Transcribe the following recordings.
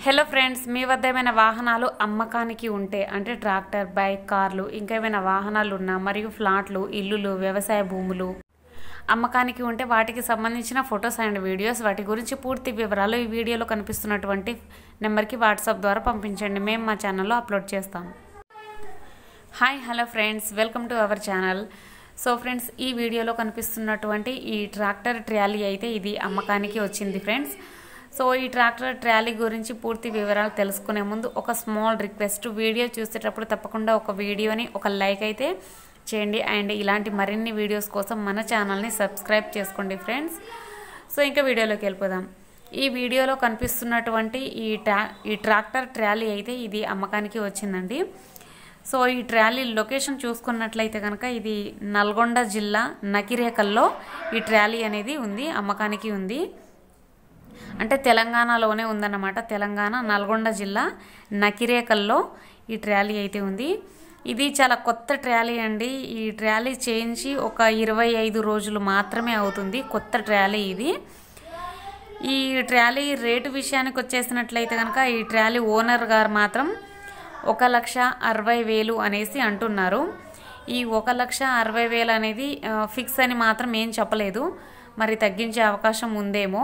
hello friends మీ వద్ద ఏమైనా వాహనాలు అమ్మకానికి ఉంటే అంటే ట్రాక్టర్ బైక్ కార్లు ఇంకా ఏమైనా వాహనాలు ఉన్నా మరియు ఫ్లాట్లు ఇల్లులు వ్యవసాయ భూములు అమ్మకానికి ఉంటే వాటికి సంబంధించిన ఫొటోస్ అండ్ వీడియోస్ వాటి గురించి పూర్తి వివరాలు ఈ వీడియోలో కనిపిస్తున్నటువంటి నెంబర్కి వాట్సాప్ ద్వారా పంపించండి మేము మా ఛానల్లో అప్లోడ్ చేస్తాం hi hello friends welcome to our channel so friends ఈ వీడియోలో కనిపిస్తున్నటువంటి ఈ ట్రాక్టర్ ట్రాలీ అయితే ఇది అమ్మకానికి వచ్చింది ఫ్రెండ్స్ సో ఈ ట్రాక్టర్ ట్రాలీ గురించి పూర్తి వివరాలు తెలుసుకునే ముందు ఒక స్మాల్ రిక్వెస్ట్ వీడియో చూసేటప్పుడు తప్పకుండా ఒక వీడియోని ఒక లైక్ అయితే చేయండి అండ్ ఇలాంటి మరిన్ని వీడియోస్ కోసం మన ఛానల్ని సబ్స్క్రైబ్ చేసుకోండి ఫ్రెండ్స్ సో ఇంకా వీడియోలోకి వెళ్ళిపోదాం ఈ వీడియోలో కనిపిస్తున్నటువంటి ఈ ట్రా ఈ ట్రాక్టర్ ట్రాలీ అయితే ఇది అమ్మకానికి వచ్చిందండి సో ఈ ట్రాలీ లొకేషన్ చూసుకున్నట్లయితే కనుక ఇది నల్గొండ జిల్లా నకిరేకల్లో ఈ ట్రాలీ అనేది ఉంది అమ్మకానికి ఉంది అంటే తెలంగాణలోనే ఉందన్నమాట తెలంగాణ నల్గొండ జిల్లా నకిరేకల్లో ఈ ట్రాలీ అయితే ఉంది ఇది చాలా కొత్త ట్రాలీ అండి ఈ ట్రాలీ చేయించి ఒక ఇరవై ఐదు రోజులు మాత్రమే అవుతుంది కొత్త ట్రాలీ ఇది ఈ ట్రాలీ రేటు విషయానికి వచ్చేసినట్లయితే కనుక ఈ ట్రాలీ ఓనర్ గారు మాత్రం ఒక లక్ష అరవై వేలు అనేసి అంటున్నారు ఈ ఒక లక్ష అరవై వేలు అనేది ఫిక్స్ అని మాత్రం ఏం చెప్పలేదు మరి తగ్గించే అవకాశం ఉందేమో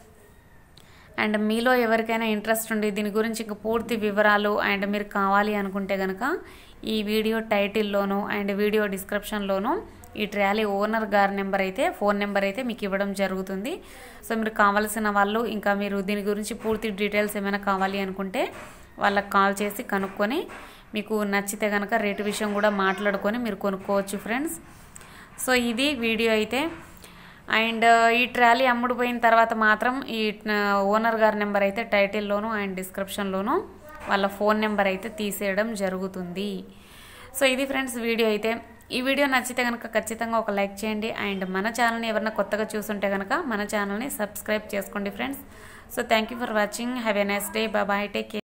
అండ్ మీలో ఎవరికైనా ఇంట్రెస్ట్ ఉండి దీని గురించి ఇంకా పూర్తి వివరాలు అండ్ మీరు కావాలి అనుకుంటే కనుక ఈ వీడియో టైటిల్లోనూ అండ్ వీడియో డిస్క్రిప్షన్లోనూ ఈ ట్రాలీ ఓనర్ గారి నెంబర్ అయితే ఫోన్ నెంబర్ అయితే మీకు ఇవ్వడం జరుగుతుంది సో మీరు కావాల్సిన వాళ్ళు ఇంకా మీరు దీని గురించి పూర్తి డీటెయిల్స్ ఏమైనా కావాలి అనుకుంటే వాళ్ళకి కాల్ చేసి కనుక్కొని మీకు నచ్చితే కనుక రేటు విషయం కూడా మాట్లాడుకొని మీరు కొనుక్కోవచ్చు ఫ్రెండ్స్ సో ఇది వీడియో అయితే అండ్ ఈ ట్రాలీ అమ్ముడుపోయిన తర్వాత మాత్రం ఈ ఓనర్ గారి నెంబర్ అయితే టైటిల్లోను అండ్ డిస్క్రిప్షన్లోను వాళ్ళ ఫోన్ నెంబర్ అయితే తీసేయడం జరుగుతుంది సో ఇది ఫ్రెండ్స్ వీడియో అయితే ఈ వీడియో నచ్చితే కనుక ఖచ్చితంగా ఒక లైక్ చేయండి అండ్ మన ఛానల్ని ఎవరైనా కొత్తగా చూస్తుంటే కనుక మన ఛానల్ని సబ్స్క్రైబ్ చేసుకోండి friends so thank you for watching have a nice day bye take care